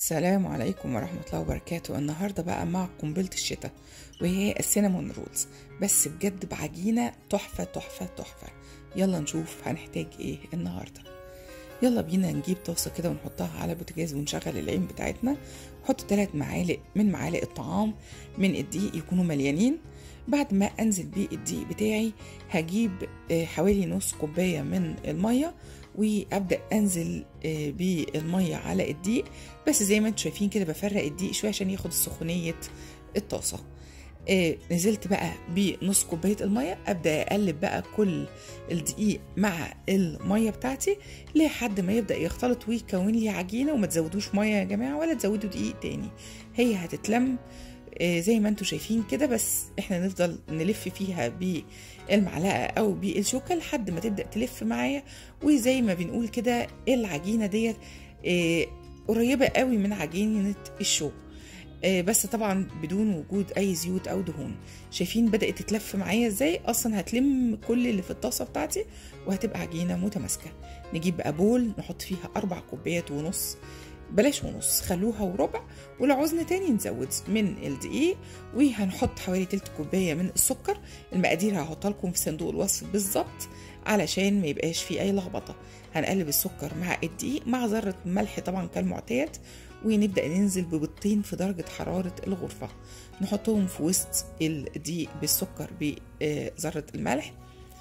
السلام عليكم ورحمة الله وبركاته النهاردة بقى مع قنبلة الشتاء وهي السينامون رولز بس بجد بعجينة تحفة تحفة تحفة يلا نشوف هنحتاج ايه النهاردة يلا بينا نجيب طاسة كده ونحطها على البوتاجاز ونشغل العين بتاعتنا نحط ثلاث معالق من معالق الطعام من الدقيق يكونوا مليانين بعد ما انزل بيه الدقيق بتاعي هجيب آه، حوالي نص كوباية من المية وابدا انزل آه، بالميه على الدقيق بس زي ما انتم شايفين كده بفرق الدقيق شويه عشان ياخد سخونيه الطاسه آه، نزلت بقى بنص كوبايه الميه ابدا اقلب بقى كل الدقيق مع الميه بتاعتي لحد ما يبدا يختلط ويكون لي عجينه وما تزودوش ميه يا جماعه ولا تزودوا دقيق تاني هي هتتلم آه، زي ما انتم شايفين كده بس احنا نفضل نلف فيها بالمعلقه او بالشوكه لحد ما تبدا تلف معايا وزي ما بنقول كده العجينه ديت آه، قريبه قوي من عجينه الشو آه، بس طبعا بدون وجود اي زيوت او دهون شايفين بدات تتلف معايا ازاي اصلا هتلم كل اللي في الطاسه بتاعتي وهتبقى عجينه متماسكه نجيب بقى بول نحط فيها اربع كوبايات ونص بلاش ونص خلوها وربع ولو عوزنا تاني نزود من الدقيق وهنحط حوالي تلت كوباية من السكر المقادير هحطها لكم في صندوق الوصف بالظبط علشان ما يبقاش فيه اي لخبطة هنقلب السكر مع الدقيق مع ذرة ملح طبعا كالمعتاد ونبدأ ننزل ببيضتين في درجة حرارة الغرفة نحطهم في وسط الدقيق بالسكر بذرة الملح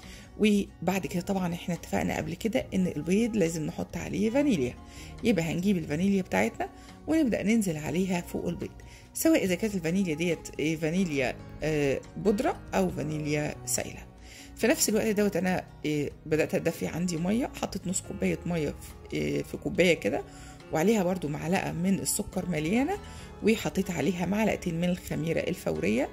وبعد كده طبعا احنا اتفقنا قبل كده ان البيض لازم نحط عليه فانيليا يبقى هنجيب الفانيليا بتاعتنا ونبدا ننزل عليها فوق البيض سواء اذا كانت الفانيليا ديت إيه، فانيليا آه، بودره او فانيليا سايله في نفس الوقت دوت انا إيه، بدات ادفي عندي ميه حطيت نص كوبايه ميه في إيه، في كوبايه كده وعليها برضو معلقه من السكر مليانه وحطيت عليها معلقتين من الخميره الفوريه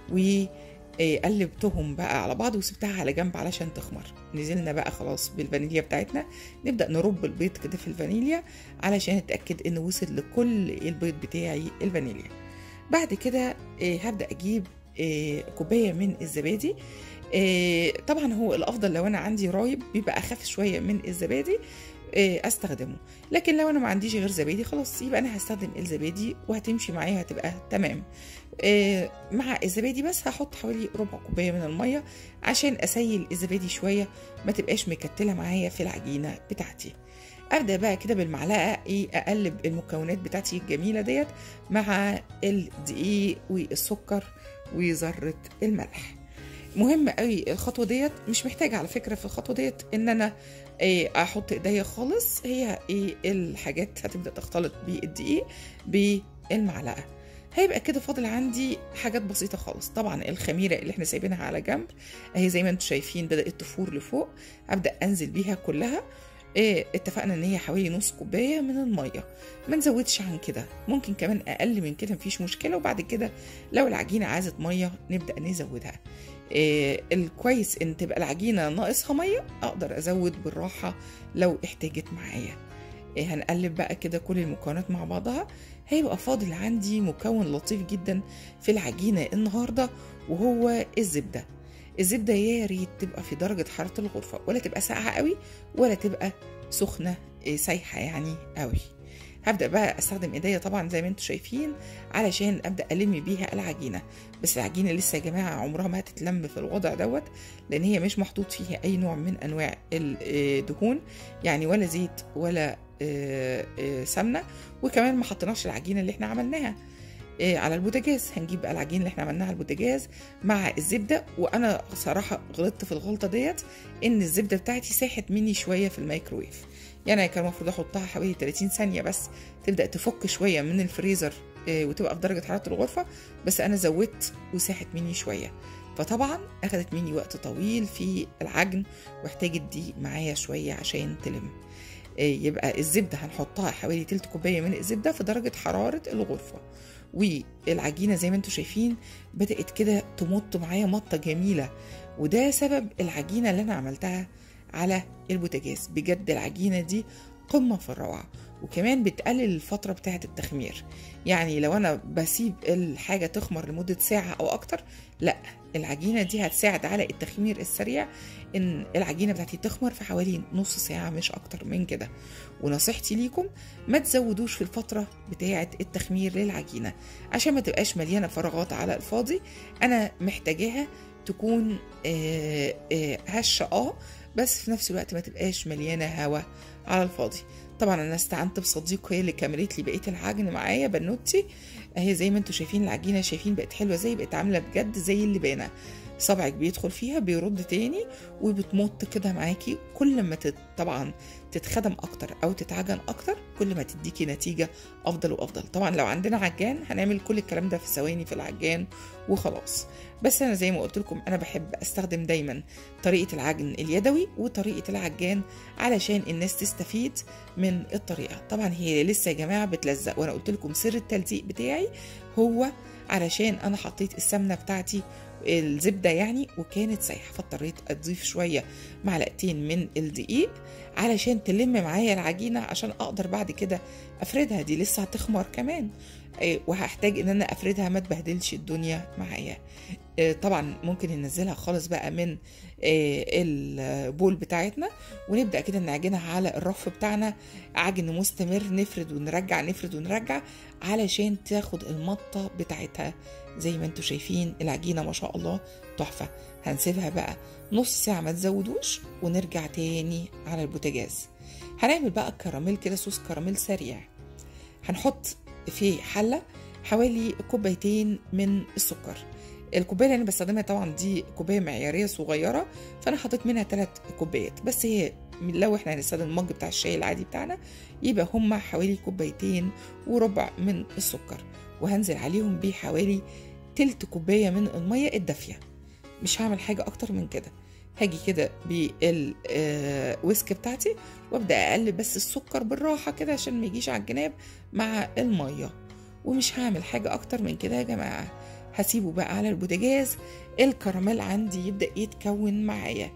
و إيه، قلبتهم بقى على بعض وسبتها على جنب علشان تخمر نزلنا بقى خلاص بالفانيليا بتاعتنا نبدا نرب البيض كده في الفانيليا علشان نتاكد انه وصل لكل البيض بتاعي الفانيليا بعد كده إيه، هبدا اجيب إيه، كوبايه من الزبادي إيه، طبعا هو الافضل لو انا عندي رايب بيبقى اخف شويه من الزبادي إيه، استخدمه لكن لو انا ما عنديش غير زبادي خلاص يبقى انا هستخدم الزبادي وهتمشي معايا هتبقى تمام إيه، مع الزبادي بس هحط حوالي ربع كوبايه من الميه عشان اسيل الزبادي شويه ما تبقاش مكتله معايا في العجينه بتاعتي ابدا بقى كده بالمعلقه ايه اقلب المكونات بتاعتي الجميله ديت مع الدقيق والسكر وذره الملح مهم قوي الخطوه ديت مش محتاجه على فكره في الخطوه ديت ان انا إيه احط ايديا خالص هي ايه الحاجات هتبدا تختلط بالدقيق بالمعلقه هيبقى كده فاضل عندي حاجات بسيطة خالص طبعا الخميرة اللي احنا سايبينها على جنب اهي زي ما انتم شايفين بدأت تفور لفوق ابدأ انزل بيها كلها إيه اتفقنا ان هي حوالي نص كوباية من المية ما نزودش عن كده ممكن كمان اقل من كده مفيش مشكلة وبعد كده لو العجينة عايزة مية نبدأ نزودها إيه الكويس ان تبقى العجينة ناقصها مية اقدر ازود بالراحة لو احتاجت معايا إيه هنقلب بقى كده كل المكونات مع بعضها هيبقى فاضل عندي مكون لطيف جدا في العجينة النهاردة وهو الزبدة الزبدة يا ريت تبقى في درجة حرارة الغرفة ولا تبقى ساقعة قوي ولا تبقى سخنة إيه، سايحة يعني قوي هبدأ بقى استخدم ايديا طبعا زي ما انتم شايفين علشان ابدأ الم بيها العجينة بس العجينة لسه يا جماعة عمرها ما هتتلم في الوضع دوت لان هي مش محطوط فيها اي نوع من انواع الدهون يعني ولا زيت ولا آه، آه، سمنه وكمان ما حطيناش العجينه اللي احنا عملناها آه، على البوتاجاز هنجيب بقى العجينه اللي احنا عملناها على البوتاجاز مع الزبده وانا صراحه غلطت في الغلطه ديت ان الزبده بتاعتي ساحت مني شويه في الميكرويف يعني كان المفروض احطها حوالي 30 ثانيه بس تبدا تفك شويه من الفريزر آه، وتبقى في درجه حراره الغرفه بس انا زودت وساحت مني شويه فطبعا اخدت مني وقت طويل في العجن واحتاجت دي معايا شويه عشان تلم آه، يبقى الزبدة هنحطها حوالي تلت كوباية من الزبدة في درجة حرارة الغرفة والعجينة زي ما انتم شايفين بدأت كده تمط معايا مطة جميلة وده سبب العجينة اللي أنا عملتها على البوتاجاز بجد العجينة دي قمة في الروعة وكمان بتقلل الفترة بتاعة التخمير يعني لو أنا بسيب الحاجة تخمر لمدة ساعة أو أكتر لا العجينة دي هتساعد على التخمير السريع إن العجينة بتاعتي تخمر في حوالي نص ساعة مش أكتر من كده ونصيحتي ليكم ما تزودوش في الفترة بتاعة التخمير للعجينة عشان ما تبقاش مليانة فراغات على الفاضي أنا محتاجاها تكون آه، آه، هشة اه بس في نفس الوقت ما تبقاش مليانة هوا على الفاضي طبعا انا استعنت بصديق هي اللي كملت لي بقيه العجن معايا بنوتي اهي زي ما انتم شايفين العجينه شايفين بقت حلوه زي بقت عامله بجد زي اللبانه صبعك بيدخل فيها بيرد تاني وبتمط كده معاكي كل ما تت... طبعا تتخدم اكتر او تتعجن اكتر كل ما تديكي نتيجه افضل وافضل طبعا لو عندنا عجان هنعمل كل الكلام ده في ثواني في العجان وخلاص بس انا زي ما قلت لكم انا بحب استخدم دايما طريقه العجن اليدوي وطريقه العجان علشان الناس تستفيد من الطريقه طبعا هي لسه يا جماعه بتلزق وانا قلت لكم سر التلزيق بتاعي هو علشان انا حطيت السمنه بتاعتي الزبده يعني وكانت سايحه فاضطريت اضيف شويه معلقتين من الدقيق علشان تلم معايا العجينه عشان اقدر بعد كده افردها دي لسه هتخمر كمان إيه، وهحتاج ان انا افردها ما تبهدلش الدنيا معايا إيه، طبعا ممكن ننزلها خالص بقى من إيه، البول بتاعتنا ونبدا كده نعجنها على الرف بتاعنا عجن مستمر نفرد ونرجع نفرد ونرجع علشان تاخد المطه بتاعتها زي ما انتم شايفين العجينه ما شاء الله تحفه هنسيبها بقى نص ساعه ما تزودوش ونرجع تاني على البوتاجاز هنعمل بقى كراميل كده صوص كراميل سريع هنحط في حله حوالي كوبايتين من السكر الكوبايه اللي انا بستخدمها طبعا دي كوبايه معياريه صغيره فانا حطيت منها ثلاث كوبايات بس هي لو احنا هنستخدم المج بتاع الشاي العادي بتاعنا يبقى هما حوالي كوبايتين وربع من السكر وهنزل عليهم بحوالي تلت كوبايه من الميه الدافيه مش هعمل حاجه اكتر من كده هاجي كده بالويسك بتاعتي وابدا اقلب بس السكر بالراحه كده عشان ما يجيش على الجناب مع الميه ومش هعمل حاجه اكتر من كده يا جماعه هسيبه بقى على البوتاجاز الكراميل عندي يبدا يتكون معايا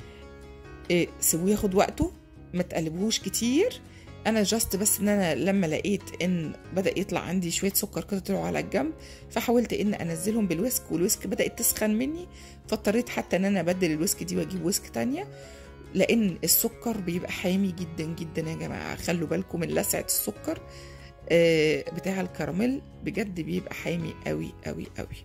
إيه سيبوه ياخد وقته ما تقلبوش كتير انا جاست بس ان انا لما لقيت ان بدا يطلع عندي شويه سكر كده طلعوا على الجنب فحاولت ان انزلهم بالويسك والويسك بدات تسخن مني فاضطريت حتى ان انا ابدل الويسك دي واجيب ويسك تانية لان السكر بيبقى حامي جدا جدا يا جماعه خلوا بالكم من لسعه السكر آه، بتاع الكراميل بجد بيبقى حامي قوي قوي قوي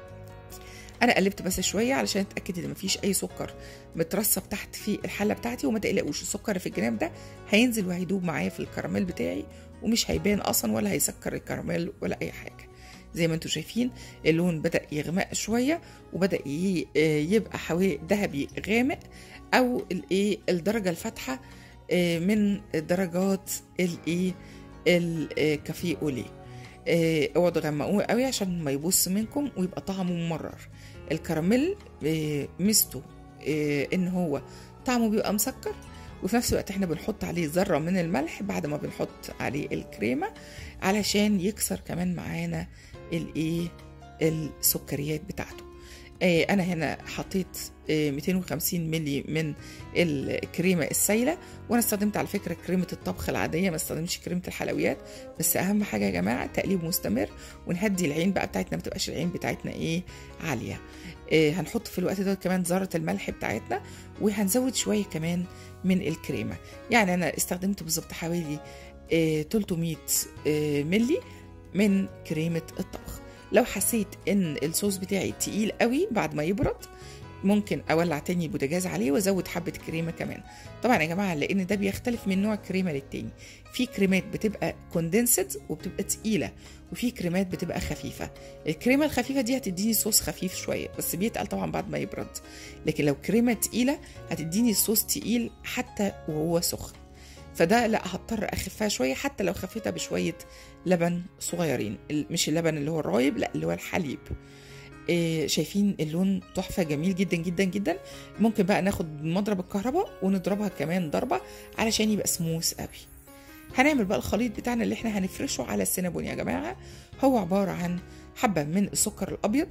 انا قلبت بس شويه علشان اتاكد ان مفيش اي سكر مترسب تحت في الحله بتاعتي وما تقلقوش السكر اللي في الجناب ده هينزل وهيدوب معايا في الكراميل بتاعي ومش هيبان اصلا ولا هيسكر الكراميل ولا اي حاجه زي ما انتم شايفين اللون بدا يغمق شويه وبدا ي- آه، يبقى حوالي ذهبي غامق او الايه الدرجه الفاتحه آه، من درجات الايه الكافيه اوليه آه، اوعوا تغمقوه قوي عشان ما يبص منكم ويبقى طعمه ممرر الكراميل آه، ميزته آه، ان هو طعمه بيبقى مسكر وفي نفس الوقت احنا بنحط عليه ذره من الملح بعد ما بنحط عليه الكريمه علشان يكسر كمان معانا الايه السكريات بتاعته آه، انا هنا حطيت آه، 250 ملي من الكريمه السايله وانا استخدمت على فكره كريمه الطبخ العاديه ما استخدمتش كريمه الحلويات بس اهم حاجه يا جماعه تقليب مستمر ونهدي العين بقى بتاعتنا ما تبقاش العين بتاعتنا ايه عاليه آه، هنحط في الوقت ده كمان ذره الملح بتاعتنا وهنزود شويه كمان من الكريمه يعني انا استخدمت بالظبط حوالي آه، 300 آه، ملي من كريمه الطبخ لو حسيت ان الصوص بتاعي تقيل قوي بعد ما يبرد ممكن اولع تاني بوتاجاز عليه وازود حبه كريمه كمان طبعا يا جماعه لان ده بيختلف من نوع كريمه للتاني في كريمات بتبقى كوندنسد وبتبقى تقيله وفي كريمات بتبقى خفيفه الكريمه الخفيفه دي هتديني صوص خفيف شويه بس بيتقل طبعا بعد ما يبرد لكن لو كريمه تقيله هتديني صوص تقيل حتى وهو سخن فده لا هضطر اخفها شويه حتى لو خفيتها بشويه لبن صغيرين ال- مش اللبن اللي هو الرايب لا اللي هو الحليب إيه شايفين اللون تحفه جميل جدا جدا جدا ممكن بقى ناخد مضرب الكهرباء ونضربها كمان ضربه علشان يبقى سموث قوي هنعمل بقى الخليط بتاعنا اللي احنا هنفرشه على السينابون يا جماعه هو عباره عن حبه من السكر الابيض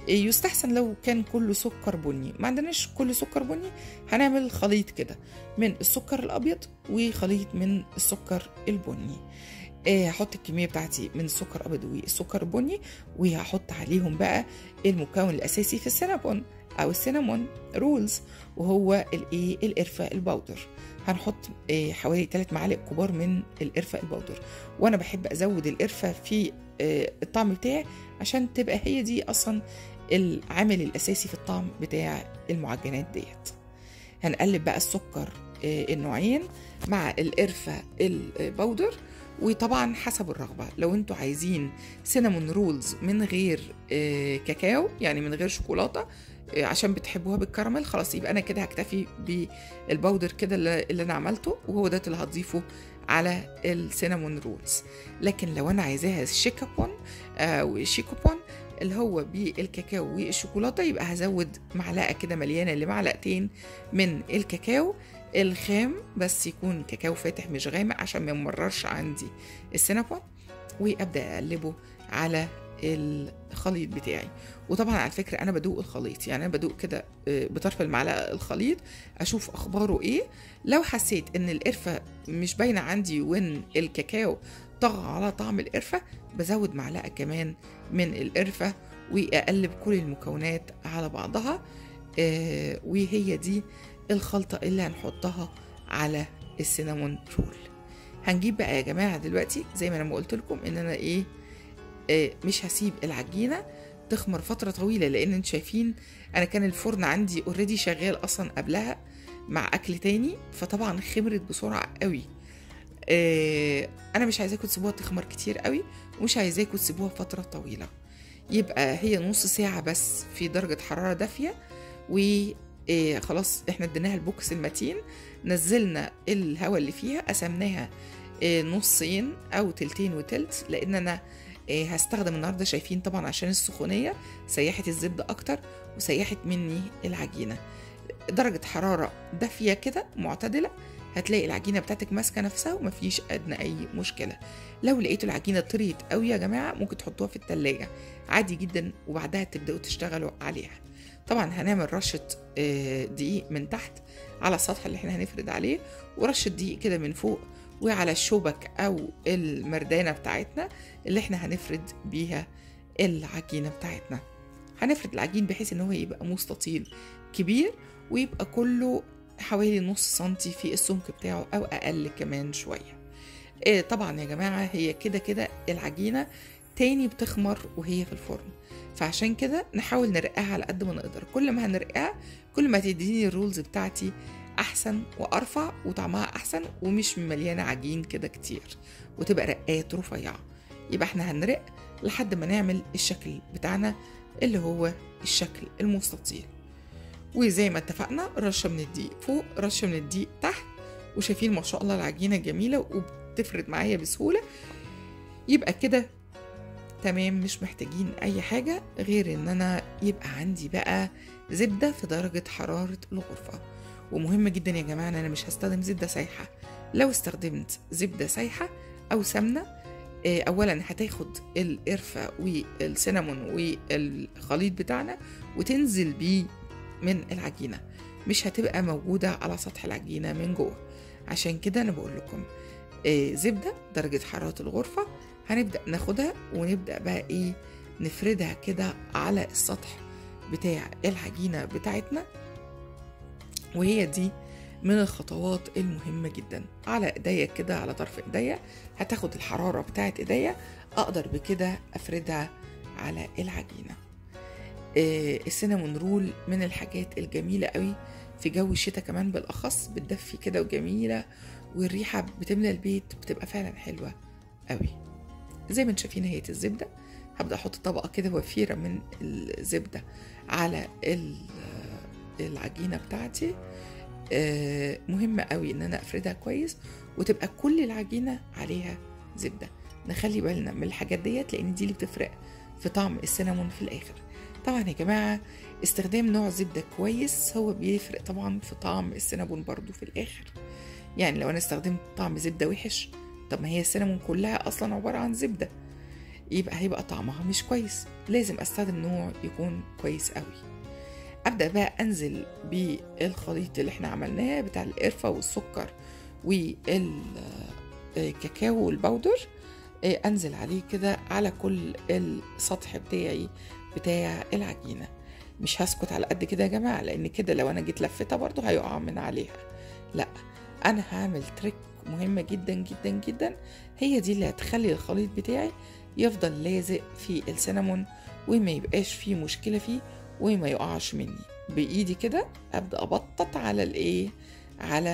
يستحسن لو كان كله سكر بني ما عندناش كل سكر بني هنعمل خليط كده من السكر الابيض وخليط من السكر البني آه، هحط الكميه بتاعتي من السكر الابيض والسكر البني وهحط عليهم بقى المكون الاساسي في السينابون او السينامون رولز وهو الايه القرفه البودر هنحط آه، حوالي 3 معالق كبار من القرفه البودر وانا بحب ازود القرفه في آه، الطعم بتاعي عشان تبقى هي دي اصلا العامل الاساسي في الطعم بتاع المعجنات ديت هنقلب بقى السكر آه، النوعين مع القرفه البودر وطبعا حسب الرغبه لو انتوا عايزين سينامون رولز من غير آه، كاكاو يعني من غير شوكولاته آه، عشان بتحبوها بالكراميل خلاص يبقى انا كده هكتفي بالبودر كده اللي اللي انا عملته وهو ده اللي هضيفه على السينامون رولز لكن لو انا عايزاها شيكابون او شيكوبون اللي هو بالكاكاو والشوكولاته يبقى هزود معلقه كده مليانه لمعلقتين من الكاكاو الخام بس يكون كاكاو فاتح مش غامق عشان ما يمررش عندي السينابون وابدا اقلبه على الخليط بتاعي وطبعا على فكره انا بدوق الخليط يعني انا بدوق كده آه، بطرف المعلقه الخليط اشوف اخباره ايه لو حسيت ان القرفه مش باينه عندي وان الكاكاو طغى على طعم القرفه بزود معلقه كمان من القرفه واقلب كل المكونات على بعضها آه، وهي دي الخلطه اللي هنحطها على السينامون رول هنجيب بقى يا جماعه دلوقتي زي ما انا ما قلت لكم ان انا ايه آه، مش هسيب العجينه تخمر فتره طويله لان انتوا شايفين انا كان الفرن عندي اوريدي شغال اصلا قبلها مع اكل تاني فطبعا خمرت بسرعه قوي آه، انا مش عايزاكم تسيبوها تخمر كتير قوي ومش عايزاكم تسيبوها فتره طويله يبقى هي نص ساعه بس في درجه حراره دافيه و آه، خلاص احنا اديناها البوكس المتين نزلنا الهواء اللي فيها قسمناها آه، نصين او تلتين وتلت لان انا آه، هستخدم النهارده شايفين طبعا عشان السخونيه سيحت الزبده اكتر وسيحت مني العجينه درجه حراره دافيه كده معتدله هتلاقي العجينه بتاعتك ماسكه نفسها ومفيش ادنى اي مشكله لو لقيتوا العجينه طريت قوي يا جماعه ممكن تحطوها في التلاجة عادي جدا وبعدها تبداوا تشتغلوا عليها طبعا هنعمل رشه آه، دقيق من تحت على السطح اللي احنا هنفرد عليه ورشه دقيق كده من فوق وعلى الشوبك او المردانه بتاعتنا اللي احنا هنفرد بيها العجينه بتاعتنا هنفرد العجين بحيث ان هو يبقى مستطيل كبير ويبقى كله حوالي نص سنتي في السمك بتاعه او اقل كمان شويه إيه طبعا يا جماعه هي كده كده العجينه تاني بتخمر وهي في الفرن فعشان كده نحاول نرقاها على قد ما نقدر كل ما هنرقاها كل ما تديني الرولز بتاعتي احسن وارفع وطعمها احسن ومش مليانه عجين كده كتير وتبقى رقات رفيعه يبقى احنا هنرق لحد ما نعمل الشكل بتاعنا اللي هو الشكل المستطيل وزي ما اتفقنا رشه من الدقيق فوق رشه من الدقيق تحت وشايفين ما شاء الله العجينه جميله وبتفرد معايا بسهوله يبقى كده تمام مش محتاجين اي حاجه غير ان انا يبقى عندي بقى زبده في درجه حراره الغرفه ومهم جدا يا جماعه ان انا مش هستخدم زبده سايحه لو استخدمت زبده سايحه او سمنه آه، اولا هتاخد القرفه والسينامون والخليط بتاعنا وتنزل بيه من العجينه مش هتبقى موجوده على سطح العجينه من جوه عشان كده انا بقول لكم آه، زبده درجه حراره الغرفه هنبدا ناخدها ونبدا بقى ايه نفردها كده على السطح بتاع العجينه بتاعتنا وهي دي من الخطوات المهمة جدا على ايديا كده على طرف ايديا هتاخد الحرارة بتاعت ايديا اقدر بكده افردها على العجينة آه، السينامون رول من الحاجات الجميلة قوي في جو الشتاء كمان بالاخص بتدفي كده وجميلة والريحة بتملى البيت بتبقى فعلا حلوة قوي زي ما انتم شايفين هي الزبدة هبدأ احط طبقة كده وفيرة من الزبدة على ال- العجينة بتاعتي آه، مهم قوي ان انا افردها كويس وتبقى كل العجينه عليها زبده نخلي بالنا من الحاجات ديت لان دي اللي بتفرق في طعم السينامون في الاخر طبعا يا جماعه استخدام نوع زبده كويس هو بيفرق طبعا في طعم السينامون برضو في الاخر يعني لو انا استخدمت طعم زبده وحش طب ما هي السينامون كلها اصلا عباره عن زبده يبقى هيبقى طعمها مش كويس لازم استخدم نوع يكون كويس قوي ابدا بقى انزل بالخليط اللي احنا عملناه بتاع القرفه والسكر والكاكاو والبودر إيه، انزل عليه كده على كل السطح بتاعي بتاع العجينه مش هسكت على قد كده يا جماعه لان كده لو انا جيت لفتها برضو هيقع من عليها لا انا هعمل تريك مهمه جدا جدا جدا هي دي اللي هتخلي الخليط بتاعي يفضل لازق في السينامون وما يبقاش فيه مشكله فيه وما يقعش مني بايدي كده ابدا ابطط على الايه على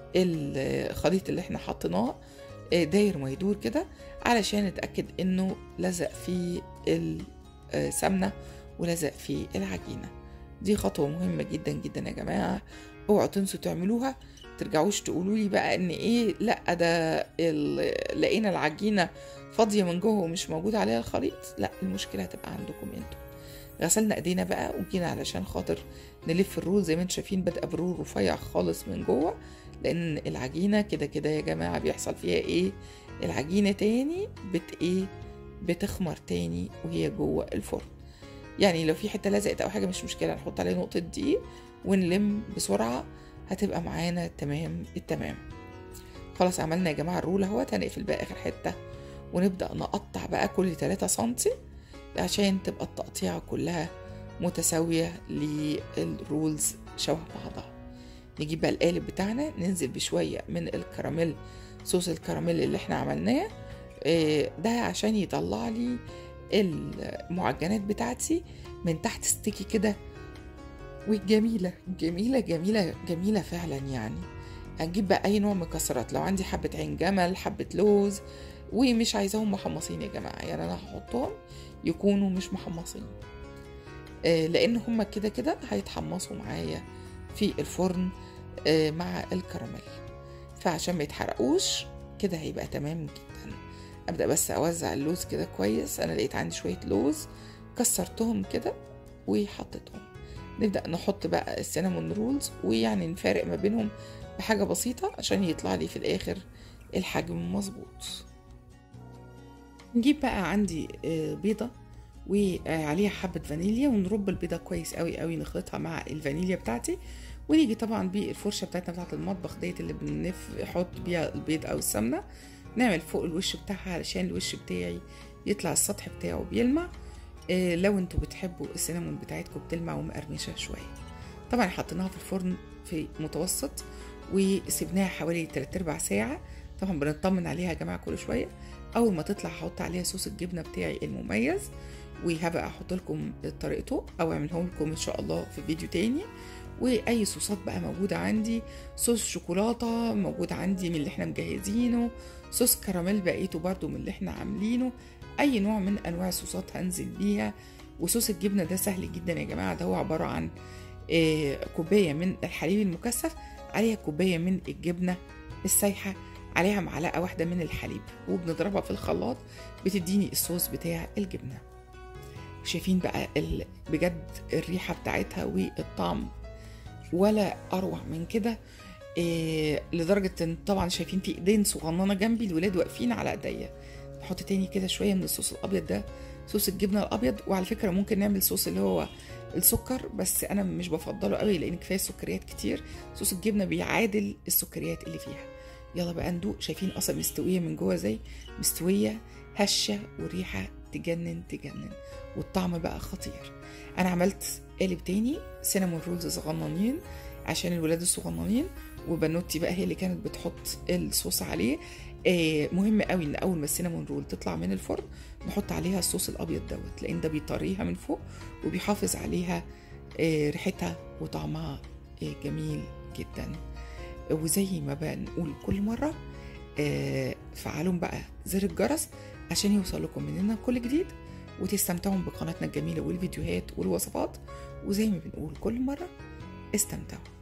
الخليط اللي احنا حطيناه آه، داير ما يدور كده علشان نتاكد انه لزق في السمنه ولزق في العجينه دي خطوه مهمه جدا جدا يا جماعه اوعوا تنسوا تعملوها ترجعوش تقولوا لي بقى ان ايه لا ده ال- لقينا العجينه فاضيه من جوه ومش موجود عليها الخليط لا المشكله هتبقى عندكم انتوا غسلنا ايدينا بقى وجينا علشان خاطر نلف الرول زي ما انتم شايفين بادئه برول رفيع خالص من جوه لان العجينه كده كده يا جماعه بيحصل فيها ايه العجينه تاني بت ايه بتخمر تاني وهي جوه الفرن يعني لو في حته لزقت او حاجه مش مشكله نحط عليها نقطه دقيق ونلم بسرعه هتبقى معانا تمام التمام خلاص عملنا يا جماعه الرول اهوت هنقفل بقى اخر حته ونبدا نقطع بقى كل 3 سنتي عشان تبقى التقطيعه كلها متساويه للرولز شبه بعضها نجيب بقى القالب بتاعنا ننزل بشويه من الكراميل صوص الكراميل اللي احنا عملناه آه، ده عشان يطلع لي المعجنات بتاعتي من تحت ستيكي كده وجميلة جميلة جميلة جميلة فعلا يعني هنجيب بقى أي نوع مكسرات لو عندي حبة عين جمل حبة لوز ومش عايزاهم محمصين يا جماعة يعني أنا هحطهم يكونوا مش محمصين آه، لأن هما كده كده هيتحمصوا معايا في الفرن آه، مع الكراميل فعشان ما يتحرقوش كده هيبقى تمام جدا ابدا بس اوزع اللوز كده كويس انا لقيت عندي شويه لوز كسرتهم كده وحطيتهم نبدا نحط بقى السينامون رولز ويعني نفارق ما بينهم بحاجه بسيطه عشان يطلع لي في الاخر الحجم مظبوط نجيب بقى عندي آه، بيضه وعليها حبه فانيليا ونرب البيضه كويس قوي قوي نخلطها مع الفانيليا بتاعتي ونيجي طبعا بالفرشه بتاعتنا بتاعت المطبخ ديت اللي بنلف نحط بيها البيض او السمنه نعمل فوق الوش بتاعها علشان الوش بتاعي يطلع السطح بتاعه بيلمع إيه لو انتوا بتحبوا السينامون بتاعتكم بتلمع ومقرمشه شويه طبعا حطيناها في الفرن في متوسط وسيبناها حوالي 3 ارباع ساعه طبعا بنطمن عليها يا جماعه كل شويه اول ما تطلع هحط عليها صوص الجبنه بتاعي المميز وهبقى احط لكم طريقته او اعمله لكم ان شاء الله في فيديو تاني واي صوصات بقى موجوده عندي صوص شوكولاته موجود عندي من اللي احنا مجهزينه صوص كراميل بقيته برضو من اللي احنا عاملينه اي نوع من انواع الصوصات هنزل بيها وصوص الجبنه ده سهل جدا يا جماعه ده هو عباره عن آه، كوبايه من الحليب المكثف عليها كوبايه من الجبنه السايحه عليها معلقه واحده من الحليب وبنضربها في الخلاط بتديني الصوص بتاع الجبنه شايفين بقى ال- بجد الريحه بتاعتها والطعم ولا اروع من كده إيه لدرجه ان طبعا شايفين في ايدين صغننه جنبي الولاد واقفين على ايديا نحط تاني كده شويه من الصوص الابيض ده صوص الجبنه الابيض وعلى فكره ممكن نعمل صوص اللي هو السكر بس انا مش بفضله قوي لان كفايه سكريات كتير صوص الجبنه بيعادل السكريات اللي فيها يلا بقى ندوق شايفين اصلا مستويه من جوه زي مستويه هشه وريحه تجنن تجنن والطعم بقى خطير انا عملت قالب تاني سينامون رولز صغننين عشان الولاد الصغننين وبنوتي بقى هي اللي كانت بتحط الصوص عليه آه مهم قوي ان اول ما السينامون رول تطلع من الفرن نحط عليها الصوص الابيض دوت لان ده بيطريها من فوق وبيحافظ عليها آه ريحتها وطعمها آه جميل جدا وزي ما بنقول كل مره آه فعلوا بقى زر الجرس عشان يوصل لكم مننا كل جديد وتستمتعوا بقناتنا الجميله والفيديوهات والوصفات وزي ما بنقول كل مره استمتعوا